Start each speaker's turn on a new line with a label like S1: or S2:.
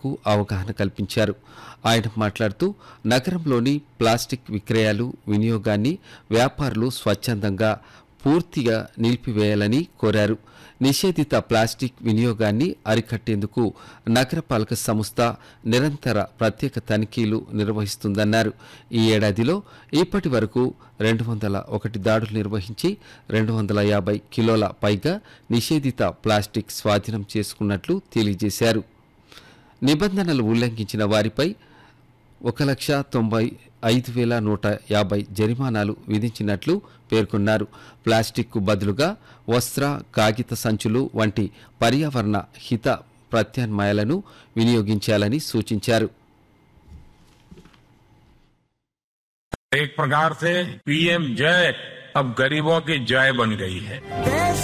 S1: ప్రజలకు అవగాహన కల్పించారు ఆయన మాట్లాడుతూ నగరంలోని ప్లాస్టిక్ విక్రయాలు వినియోగాన్ని వ్యాపారులు స్వచ్ఛందంగా పూర్తిగా నిలిపివేయాలని కోరారు నిషేధిత ప్లాస్టిక్ వినియోగాన్ని అరికట్టేందుకు నగరపాలక సంస్థ నిరంతర ప్రత్యేక తనిఖీలు నిర్వహిస్తుందన్నారు ఈ ఏడాదిలో ఇప్పటి వరకు రెండు వందల ఒకటి దాడులు నిర్వహించి రెండు వందల యాభై కిలోల పైగా నిషేధిత ప్లాస్టిక్ స్వాధీనం చేసుకున్నట్లు తెలియజేశారు నిబంధనలు ఉల్లంఘించిన వారిపై ఒక లక్ష తొంభై ఐదు వేల నూట యాభై జరిమానాలు విధించినట్లు పేర్కొన్నారు ప్లాస్టిక్కు బదులుగా వస్త్ర కాగిత సంచులు వంటి పర్యావరణ హిత ప్రత్యామ్నాయాలను వినియోగించాలని సూచించారు
S2: एक प्रकार से पीएम जय अब गरीबों की जय बन गई है